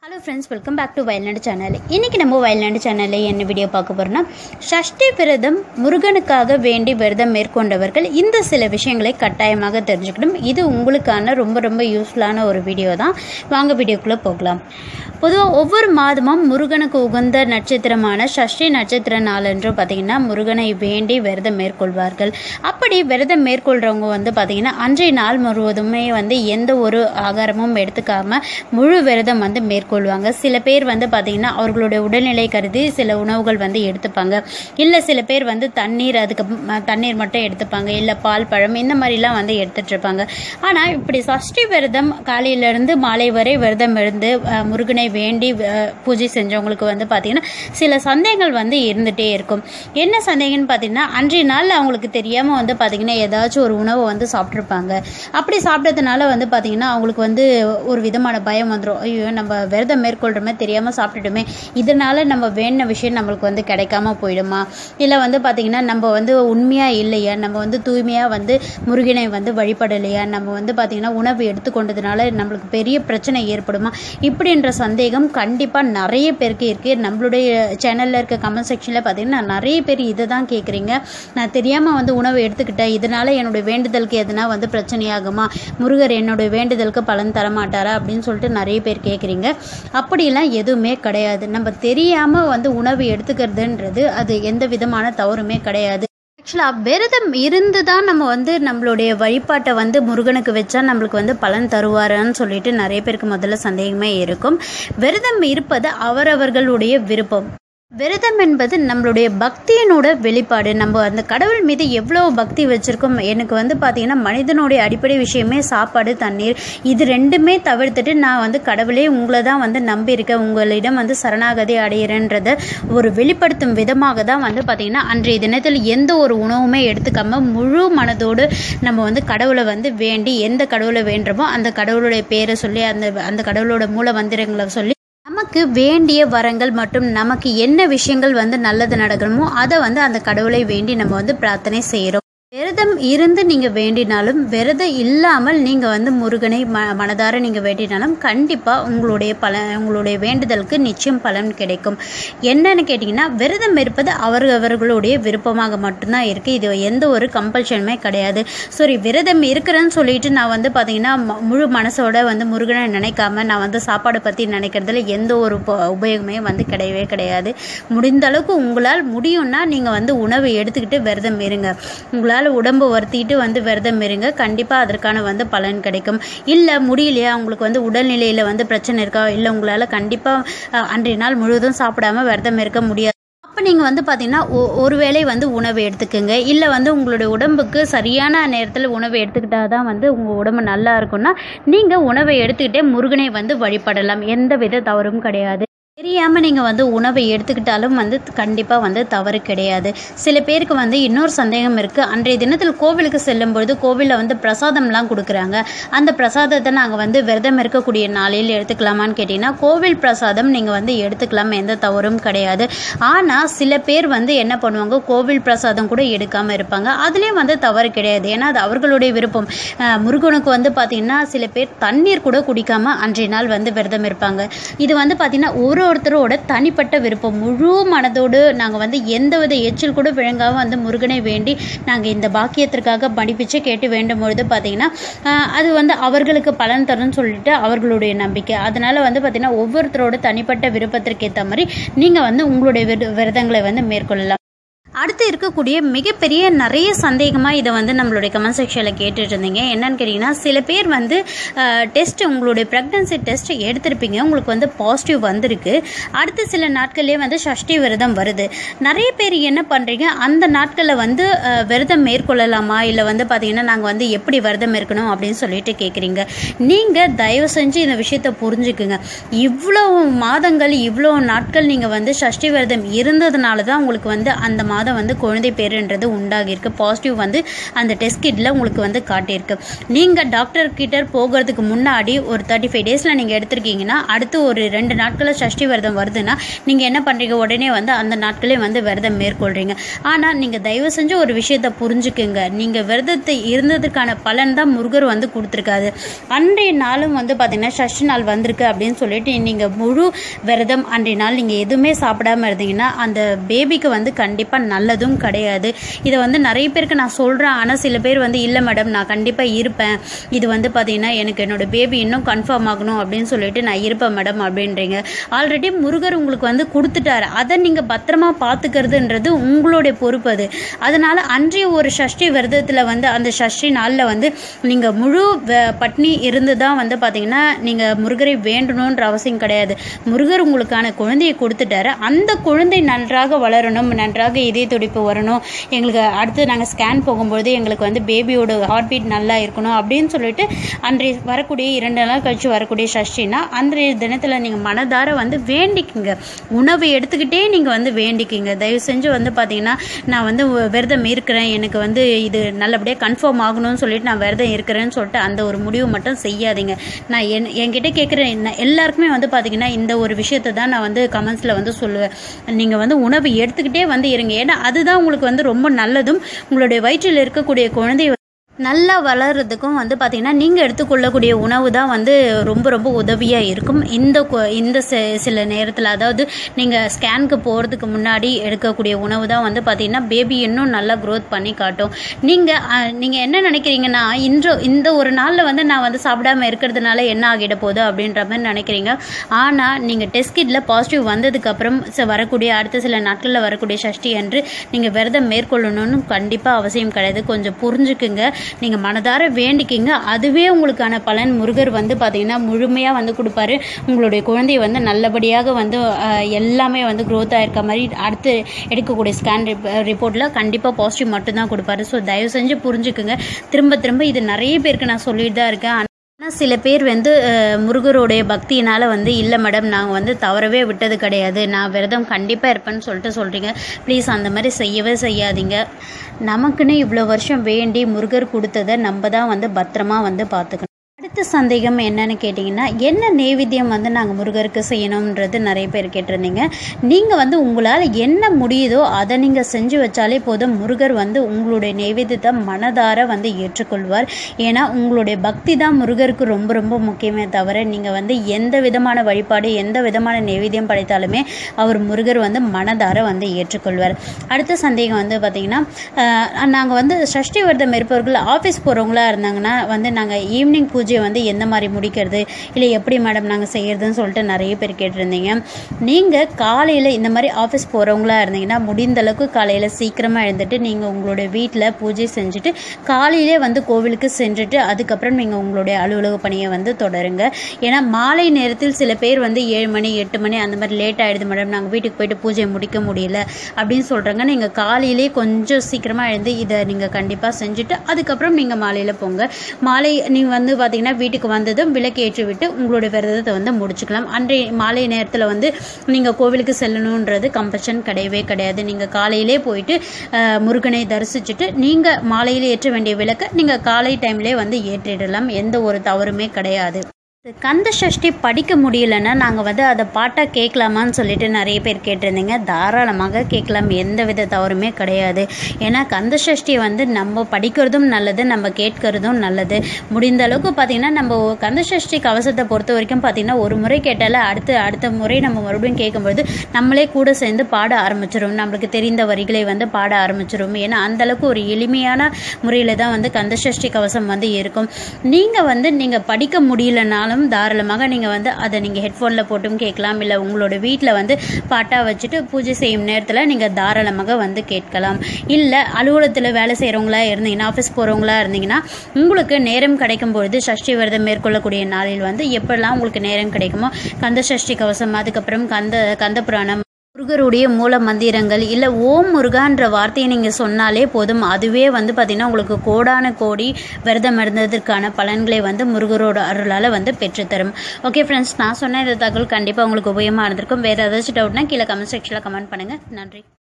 hello friends welcome back to Vayalnadu channel இன்றைக்கி நம்ம வயல்நாடு சேனலில் என்ன வீடியோ பார்க்க போகிறோம்னா ஷஷ்டி விரதம் முருகனுக்காக வேண்டி விரதம் மேற்கொண்டவர்கள் இந்த சில விஷயங்களை கட்டாயமாக தெரிஞ்சுக்கணும் இது உங்களுக்கான ரொம்ப ரொம்ப யூஸ்ஃபுல்லான ஒரு வீடியோ தான் வாங்க வீடியோக்குள்ளே போகலாம் பொதுவாக ஒவ்வொரு மாதமும் முருகனுக்கு உகந்த நட்சத்திரமான ஷஷ்டி நட்சத்திர நாளன்று பார்த்திங்கன்னா முருகனை வேண்டி விரதம் மேற்கொள்வார்கள் அப்படி விரதம் மேற்கொள்கிறவங்க வந்து பார்த்திங்கன்னா அன்றைய நாள் முழுவதுமே வந்து எந்த ஒரு ஆகாரமும் எடுத்துக்காம முழு விரதம் வந்து மேற்கொள்வாங்க சில பேர் வந்து பார்த்திங்கன்னா அவர்களுடைய உடல்நிலை கருதி சில உணவுகள் வந்து எடுத்துப்பாங்க இல்லை சில பேர் வந்து தண்ணீர் அதுக்கு ம- தண்ணீர் மட்டும் எடுத்துப்பாங்க இல்லை பால் பழம் இந்த மாதிரிலாம் வந்து எடுத்துட்டு இருப்பாங்க ஆனால் இப்படி சஷ்டி விரதம் காலையிலேருந்து மாலை வரை விரதம் இருந்து அஹ், முருகனை வேண்டி அஹ், பூஜை செஞ்சவங்களுக்கு வந்து பார்த்திங்கன்னா சில சந்தேகங்கள் வந்து இருந்துகிட்டே இருக்கும் என்ன சந்தேகம்னு பார்த்தீங்கன்னா அன்றைய நாள் அவங்களுக்கு தெரியாமல் வந்து பார்த்திங்கன்னா ஏதாச்சும் ஒரு உணவை வந்து சாப்பிட்ருப்பாங்க அப்படி சாப்பிட்டதுனால வந்து பார்த்திங்கன்னா அவங்களுக்கு வந்து ஒரு விதமான பயம் வந்துடும் ஐயோ நம்ம விரதம் மேற்கொள்கிறோமே தெரியாமல் சாப்பிட்டுட்டோமே இதனால நம்ம வேண்டின விஷயம் நம்மளுக்கு வந்து கிடைக்காம போயிடுமா இல்லை வந்து பார்த்திங்கன்னா நம்ம வந்து உண்மையாக இல்லையா நம்ம வந்து தூய்மையாக வந்து முருகனை வந்து வழிபடலையா நம்ம வந்து பார்த்திங்கன்னா உணவு எடுத்துக்கொண்டதுனால நம்மளுக்கு பெரிய பிரச்சனை ஏற்படுமா இப்படின்ற சந்தேகம் கண்டிப்பாக நிறைய பேருக்கு இருக்குது நம்மளுடைய சேனலில் இருக்க கமெண்ட் செக்ஷனில் பார்த்தீங்கன்னா நிறைய பேர் இதை தான் கேட்குறீங்க நான் தெரியாமல் வந்து உணவு எடுத்துக்கிட்டேன் இதனால் என்னுடைய வேண்டுதலுக்கு எதுனா வந்து பிரச்சனையாகுமா முருகர் என்னுடைய வேண்டுதலுக்கு பலன் தரமாட்டாரா அப்படின்னு சொல்லிட்டு நிறைய பேர் கேட்குறீங்க அப்படிலாம் எதுவுமே கிடையாது நம்ம தெரியாமல் வந்து உணவு எடுத்துக்கிறதுன்றது அது எந்த விதமான தவறுமே கிடையாது ஆக்சுவலாக விரதம் இருந்து தான் நம்ம வந்து நம்மளுடைய வழிபாட்டை வந்து முருகனுக்கு வச்சா நம்மளுக்கு வந்து பலன் தருவாரான்னு சொல்லிட்டு நிறைய பேருக்கு முதல்ல சந்தேகமே இருக்கும் விரதம் இருப்பது அவரவர்களுடைய விருப்பம் விரதம் என்பது நம்மளுடைய பக்தியினோட வெளிப்பாடு நம்ம அந்த கடவுள் மீது எவ்வளோ பக்தி வச்சுருக்கோம் எனக்கு வந்து பார்த்திங்கன்னா மனிதனுடைய அடிப்படை விஷயமே சாப்பாடு தண்ணீர் இது ரெண்டுமே தவிர்த்துட்டு நான் வந்து கடவுளே உங்களை தான் வந்து நம்பியிருக்கேன் உங்களிடம் வந்து சரணாகதி அடையிறேன்றத ஒரு வெளிப்படுத்தும் விதமாக தான் வந்து பார்த்திங்கன்னா அன்றைய தினத்தில் எந்த ஒரு உணவுமே எடுத்துக்காம முழு மனதோடு நம்ம வந்து கடவுளை வந்து வேண்டி எந்த கடவுளை வேண்டுறோமோ அந்த கடவுளுடைய பேரை சொல்லி அந்த அந்த கடவுளோட மூல மந்திரங்களை சொல்லி நமக்கு வேண்டிய வரங்கள் மற்றும் நமக்கு என்ன விஷயங்கள் வந்து நல்லது நடக்கணுமோ அதை வந்து அந்த கடவுளை வேண்டி நம்ம வந்து பிரார்த்தனை செய்கிறோம் விரதம் இருந்து நீங்கள் வேண்டினாலும் விரதம் இல்லாமல் நீங்கள் வந்து முருகனை ம மனதார நீங்கள் வேண்டினாலும் கண்டிப்பாக உங்களுடைய பலன் உங்களுடைய வேண்டுதலுக்கு நிச்சயம் பலன் கிடைக்கும் என்னன்னு கேட்டிங்கன்னா விரதம் இருப்பது அவரவர்களுடைய விருப்பமாக மட்டும்தான் இருக்குது இது எந்த ஒரு கம்பல்ஷனுமே கிடையாது சரி விரதம் இருக்கிறேன்னு சொல்லிட்டு நான் வந்து பார்த்தீங்கன்னா ம- முழு மனசோட வந்து முருகனை நினைக்காம நான் வந்து சாப்பாடு பற்றி நினைக்கிறதுல எந்த ஒரு உப- உபயோகமே வந்து கிடையவே கிடையாது முடிந்த அளவுக்கு உங்களால் முடியும்னா நீங்கள் வந்து உணவு எடுத்துக்கிட்டு விரதம் இருங்க உங்களால் உடம்பு வருத்திட்டு வந்து விரதம் இருங்க கண்டிப்பாக அதற்கான வந்து பலன் கிடைக்கும் இல்லை முடியலையா உங்களுக்கு வந்து உடல்நிலையில் வந்து பிரச்சனை இருக்கா இல்லை உங்களால் கண்டிப்பாக அன்றைய நாள் முழுவதும் சாப்பிடாம விரதம் இருக்க முடியாது அப்போ நீங்கள் வந்து பார்த்தீங்கன்னா ஒ- ஒரு வேளை வந்து உணவு எடுத்துக்கோங்க இல்லை வந்து உங்களுடைய உடம்புக்கு சரியான நேரத்தில் உணவு எடுத்துக்கிட்டால் தான் வந்து உங்கள் உடம்பு நல்லா இருக்கும்னா நீங்கள் உணவை எடுத்துக்கிட்டே முருகனை வந்து வழிபடலாம் எந்த வித தவறும் கிடையாது தெரியாமல் நீங்கள் வந்து உணவை எடுத்துக்கிட்டாலும் வந்து கண்டிப்பாக வந்து தவறு கிடையாது சில பேருக்கு வந்து இன்னொரு சந்தேகம் இருக்குது அன்றைய தினத்தில் கோவிலுக்கு செல்லும் பொழுது கோவிலில் வந்து பிரசாதம்லாம் கொடுக்குறாங்க அந்த பிரசாதத்தை நாங்கள் வந்து விரதம் இருக்கக்கூடிய நாளில் எடுத்துக்கலாமான்னு கேட்டிங்கன்னா கோவில் பிரசாதம் நீங்கள் வந்து எடுத்துக்கலாம் எந்த தவறும் கிடையாது ஆனால் சில பேர் வந்து என்ன பண்ணுவாங்க கோவில் பிரசாதம் கூட எடுக்காமல் இருப்பாங்க அதுலேயும் வந்து தவறு கிடையாது ஏன்னா அது அவர்களுடைய விருப்பம் அஹ் முருகனுக்கு வந்து பார்த்திங்கன்னா சில பேர் தண்ணீர் கூட குடிக்காம அன்றைய நாள் வந்து விரதம் இருப்பாங்க இது வந்து பார்த்திங்கன்னா ஒரு ஒருத்தரோட தனிப்பட்ட விருப்பம் முழு மனதோடு நாங்கள் வந்து எந்தவித எச்சில் கூட விழுங்காம வந்து முருகனை வேண்டி நாங்கள் இந்த பாக்கியத்திற்காக படிப்பிச்சு கேட்டு வேண்டும் பொழுது பார்த்திங்கன்னா அஹ் அது வந்து அவர்களுக்கு பலன் தரும்னு சொல்லிட்டு அவர்களுடைய நம்பிக்கை அதனால வந்து பார்த்திங்கன்னா ஒவ்வொருத்தரோட தனிப்பட்ட விருப்பத்திற்கு ஏற்ற மாதிரி நீங்கள் வந்து உங்களுடைய விர- விரதங்களை வந்து மேற்கொள்ளலாம் அடுத்து இருக்கக்கூடிய மிகப்பெரிய நிறைய சந்தேகமாக இதை வந்து நம்மளுடைய கமெண்ட் செக்ஷனில் கேட்டுட்டு இருந்தீங்க என்னன்னு கேட்டிங்கன்னா சில பேர் வந்து டெஸ்ட் உங்களுடைய ப்ரெக்னன்சி டெஸ்ட் எடுத்திருப்பீங்க உங்களுக்கு வந்து பாசிட்டிவ் வந்திருக்கு அடுத்த சில நாட்கள்லேயே வந்து சஷ்டி விரதம் வருது நிறைய பேர் என்ன பண்ணுறீங்க அந்த நாட்களில் வந்து அஹ், விரதம் மேற்கொள்ளலாமா இல்லை வந்து பார்த்தீங்கன்னா நாங்கள் வந்து எப்படி விரதம் இருக்கணும் அப்படின்னு சொல்லிட்டு கேட்குறீங்க நீங்கள் தயவு செஞ்சு இந்த விஷயத்தை புரிஞ்சுக்குங்க இவ்வளோ மாதங்கள் இவ்வளோ நாட்கள் நீங்கள் வந்து சஷ்டி விரதம் இருந்ததுனால தான் உங்களுக்கு வந்து அந்த மாதம் வந்து குழந்தை பேருன்றது உண்டாகியிருக்கு பாசிட்டிவ் வந்து அந்த டெஸ்ட் கிட்டில் உங்களுக்கு வந்து காட்டியிருக்கு நீங்கள் டாக்டர் கிட்ட போகிறதுக்கு முன்னாடி ஒரு தேர்ட்டி ஃபைவ் டேஸில் நீங்கள் எடுத்திருக்கீங்கன்னா அடுத்து ஒரு ரெண்டு நாட்களில் சஷ்டி விரதம் வருதுன்னா நீங்கள் என்ன பண்ணுறீங்க உடனே வந்து அந்த நாட்களே வந்து விரதம் மேற்கொள்கிறீங்க ஆனால் நீங்கள் தயவு செஞ்சு ஒரு விஷயத்தை புரிஞ்சுக்குங்க நீங்கள் விரதத்தை இருந்ததுக்கான பலன் தான் முருகர் வந்து கொடுத்துருக்காது அன்றைய நாளும் வந்து பார்த்தீங்கன்னா சஷ்டி நாள் வந்திருக்கு அப்படின்னு சொல்லிட்டு நீங்கள் முழு விரதம் அன்றைய நாள் நீங்கள் எதுவுமே சாப்பிடாம இருந்தீங்கன்னா அந்த பேபிக்கு வந்து கண்டிப்பாக நல்லதும் கிடையாது இதை வந்து நிறைய பேருக்கு நான் சொல்கிறேன் ஆனால் சில பேர் வந்து இல்லை மேடம் நான் கண்டிப்பாக இருப்பேன் இது வந்து பார்த்தீங்கன்னா எனக்கு என்னோட பேபி இன்னும் கன்ஃபார்ம் ஆகணும் அப்படின்னு சொல்லிட்டு நான் இருப்பேன் மேடம் அப்படின்றீங்க ஆல்ரெடி முருகர் உங்களுக்கு வந்து கொடுத்துட்டாரு அதை நீங்கள் பத்திரமா பார்த்துக்கிறதுன்றது உங்களுடைய பொறுப்பு அது அதனால் அன்றைய ஒரு சஷ்டி விரதத்தில் வந்து அந்த சஷ்டி நாளில் வந்து நீங்கள் முழு வ- பட்னி இருந்து தான் வந்து பார்த்தீங்கன்னா நீங்கள் முருகரை வேண்டணுன்ற அவசியம் கிடையாது முருகர் உங்களுக்கான குழந்தையை கொடுத்துட்டாரு அந்த குழந்தை நன்றாக வளரணும் நன்றாக இதய துடிப்பு வரணும் எங்களுக்கு அடுத்து நாங்கள் ஸ்கேன் போகும்பொழுது எங்களுக்கு வந்து பேபியோட ஹார்ட் பீட் நல்லா இருக்கணும் அப்படின்னு சொல்லிட்டு அன்றைய வரக்கூடிய இரண்டு நாள் கழிச்சு வரக்கூடிய சஷ்டினா அன்றைய தினத்தில் நீங்கள் மனதார வந்து வேண்டிக்குங்க உணவு எடுத்துக்கிட்டே நீங்கள் வந்து வேண்டிக்கிங்க தயவு செஞ்சு வந்து பார்த்தீங்கன்னா நான் வந்து விரதம் இருக்கிறேன் எனக்கு வந்து இது நல்லபடியாக கன்ஃபார்ம் ஆகணும்னு சொல்லிட்டு நான் விரதம் இருக்கிறேன்னு சொல்லிட்டு அந்த ஒரு முடிவு மட்டும் செய்யாதீங்க நான் என் என்கிட்ட கேட்குற எல்லாருக்குமே வந்து பார்த்தீங்கன்னா இந்த ஒரு விஷயத்தை தான் நான் வந்து கமெண்ட்ஸில் வந்து சொல்லுவேன் நீங்கள் வந்து உணவு எடுத்துக்கிட்டே வந்து இருங்க ஏன்னா அதுதான் உங்களுக்கு வந்து ரொம்ப நல்லதும் உங்களுடைய வயிற்றில் இருக்கக்கூடிய குழந்தை நல்லா வளர்கிறதுக்கும் வந்து பார்த்திங்கன்னா நீங்கள் எடுத்துக்கொள்ளக்கூடிய உணவு தான் வந்து ரொம்ப ரொம்ப உதவியாக இருக்கும் இந்த கு- இந்த சி- சில நேரத்தில் அதாவது நீங்கள் ஸ்கேனுக்கு போகிறதுக்கு முன்னாடி எடுக்கக்கூடிய உணவு தான் வந்து பார்த்திங்கன்னா பேபி இன்னும் நல்லா க்ரோத் பண்ணி காட்டும் நீங்கள் நீங்கள் என்ன நினைக்கிறீங்கன்னா இன்று இந்த ஒரு நாளில் வந்து நான் வந்து சாப்பிடாம இருக்கிறதுனால என்ன ஆகிட போகுது அப்படின்ற மாதிரி நினைக்கிறீங்க ஆனால் நீங்கள் டெஸ்ட் கிட்டில் பாசிட்டிவ் வந்ததுக்கப்புறம் வரக்கூடிய அடுத்த சில நாட்களில் வரக்கூடிய சஷ்டி அன்று நீங்கள் விரதம் மேற்கொள்ளணும்னு கண்டிப்பாக அவசியம் கிடையாது கொஞ்சம் புரிஞ்சுக்குங்க நீங்கள் மனதார வேண்டிக்கிங்க அதுவே உங்களுக்கான பலன் முருகர் வந்து பார்த்தீங்கன்னா முழுமையாக வந்து கொடுப்பாரு உங்களுடைய குழந்தைய வந்து நல்லபடியாக வந்து அஹ், எல்லாமே வந்து க்ரோத் ஆயிருக்க மாதிரி அடுத்து எடுக்கக்கூடிய ஸ்கேன் ரிப்போர்ட்டில் கண்டிப்பாக பாசிட்டிவ் மட்டும்தான் கொடுப்பாரு ஸோ தயவு செஞ்சு புரிஞ்சுக்குங்க திரும்ப திரும்ப இது நிறைய பேருக்கு நான் சொல்லிட்டு தான் இருக்கேன் ஆனால் சில பேர் வந்து அஹ், முருகருடைய பக்தியினால் வந்து இல்லை மேடம் நாங்கள் வந்து தவறவே விட்டது கிடையாது நான் விரதம் கண்டிப்பாக இருப்பேன்னு சொல்லிட்டு சொல்கிறீங்க ப்ளீஸ் அந்த மாதிரி செய்யவே செய்யாதீங்க நமக்குன்னு இவ்வளோ வருஷம் வேண்டி முருகர் கொடுத்ததை நம்ம தான் வந்து பத்திரமா வந்து பார்த்துக்கணும் அடுத்த சந்தேகம் என்னன்னு கேட்டிங்கன்னா என்ன நெய்வேத்தியம் வந்து நாங்கள் முருகருக்கு செய்யணுன்றது நிறைய பேர் கேட்டிருந்தீங்க நீங்கள் வந்து உங்களால் என்ன முடியுதோ அதை நீங்கள் செஞ்சு வச்சாலே போதும் முருகர் வந்து உங்களுடைய நெய்வேத்தியத்தை மனதார வந்து ஏற்றுக்கொள்வார் ஏன்னா உங்களுடைய பக்தி தான் முருகருக்கு ரொம்ப ரொம்ப முக்கியமே தவிர நீங்கள் வந்து எந்த விதமான வழிபாடு எந்த விதமான நெய்வேத்தியம் படைத்தாலுமே அவர் முருகர் வந்து மனதார வந்து ஏற்றுக்கொள்வார் அடுத்த சந்தேகம் வந்து பார்த்திங்கன்னா நாங்கள் வந்து சஷ்டி விரதம் இருப்பவர்கள் ஆஃபீஸ் போகிறவங்களா இருந்தாங்கன்னா வந்து நாங்கள் ஈவினிங் பூஜை வந்து எந்த மாதிரி முடிக்கிறது இல்லை எப்படி மேடம் நாங்கள் செய்யறதுன்னு சொல்லிட்டு நிறைய பேர் கேட்டிருந்தீங்க நீங்கள் காலையில் இந்த மாதிரி ஆஃபீஸ் போகிறவங்களா இருந்தீங்கன்னா முடிந்த அளவுக்கு காலையில் சீக்கிரமாக எழுந்துட்டு நீங்கள் உங்களுடைய வீட்டில் பூஜை செஞ்சுட்டு காலையிலே வந்து கோவிலுக்கு சென்றுட்டு அதுக்கப்புறம் நீங்கள் உங்களுடைய அலுவலக பணியை வந்து தொடருங்க ஏன்னா மாலை நேரத்தில் சில பேர் வந்து ஏழு மணி எட்டு மணி அந்த மாதிரி லேட் ஆகிடுது மேடம் நாங்கள் வீட்டுக்கு போயிட்டு பூஜை முடிக்க முடியல அப்படின்னு சொல்கிறாங்க நீங்கள் காலையிலே கொஞ்சம் சீக்கிரமாக எழுந்து இதை நீங்கள் கண்டிப்பாக செஞ்சுட்டு அதுக்கப்புறம் நீங்கள் மாலையில் போங்க மாலை நீங்கள் வந்து பார்த்தீங்கன்னா வீட்டுக்கு வந்ததும் விளக்கு ஏற்றி விட்டு உங்களுடைய விரதத்தை வந்து முடிச்சுக்கலாம் அன்றைய மாலை நேரத்தில் வந்து நீங்கள் கோவிலுக்கு செல்லணுன்றது கம்பல்ஷன் கிடையவே கிடையாது நீங்கள் காலையிலே போயிட்டு அஹ், முருகனை தரிசிச்சுட்டு நீங்கள் மாலையில் ஏற்ற வேண்டிய விளக்கை நீங்கள் காலை டைம்லேயே வந்து ஏற்றிடலாம் எந்த ஒரு தவறுமே கிடையாது கந்த சஷ்டி படிக்க முடியலன்னா நாங்கள் வந்து அதை பாட்டாக கேட்கலாமான்னு சொல்லிட்டு நிறைய பேர் கேட்டிருந்தீங்க தாராளமாக கேட்கலாம் எந்த வித தவறுமே கிடையாது ஏன்னா கந்த சஷ்டி வந்து நம்ம படிக்கிறதும் நல்லது நம்ம கேட்கறதும் நல்லது முடிந்த அளவுக்கு பார்த்தீங்கன்னா நம்ம கந்த சஷ்டி கவசத்தை பொறுத்த வரைக்கும் பார்த்தீங்கன்னா ஒரு முறை கேட்டால அடுத்து அடுத்த முறை நம்ம மறுபடியும் கேட்கும்பொழுது நம்மளே கூட சேர்ந்து பாட ஆரம்பிச்சிரும் நம்மளுக்கு தெரிந்த வரிகளை வந்து பாட ஆரம்பிச்சிரும் ஏன்னா அந்த அளவுக்கு ஒரு எளிமையான முறையில் தான் வந்து கந்த சஷ்டி கவசம் வந்து இருக்கும் நீங்கள் வந்து நீங்கள் படிக்க முடியலனாலும் தாராளமாக நீங்கள் வந்து அதை நீங்கள் ஹெட்ஃபோனில் போட்டும் கேட்கலாம் இல்லை உங்களோட வீட்டில் வந்து பாட்டாக வச்சுட்டு பூஜை செய்யும் நேரத்தில் நீங்கள் தாராளமாக வந்து கேட்கலாம் இல்லை அலுவலகத்தில் வேலை செய்கிறவங்களா இருந்தீங்கன்னா ஆஃபீஸ் போகிறவங்களா இருந்தீங்கன்னா உங்களுக்கு நேரம் கிடைக்கும் பொழுது சஷ்டி விரதம் மேற்கொள்ளக்கூடிய நாளில் வந்து எப்பெல்லாம் உங்களுக்கு நேரம் கிடைக்குமோ கந்த சஷ்டி கவசம் அதுக்கப்புறம் கந்த கந்த புராணம் முருகருடைய மூல மந்திரங்கள் இல்லை ஓம் முருகான்ற வார்த்தையை நீங்கள் சொன்னாலே போதும் அதுவே வந்து பார்த்திங்கன்னா உங்களுக்கு கோடான கோடி விரதம் இருந்ததற்கான பலன்களை வந்து முருகரோட அருளால் வந்து பெற்றுத்தரும் ஓகே ஃப்ரெண்ட்ஸ் நான் சொன்ன இந்த தகவல் கண்டிப்பாக உங்களுக்கு உபயோகமாக இருந்திருக்கும் வேறு ஏதாச்சும் டவுட்னா கீழே கமெண்ட் செக்ஷனில் கமெண்ட் பண்ணுங்கள் நன்றி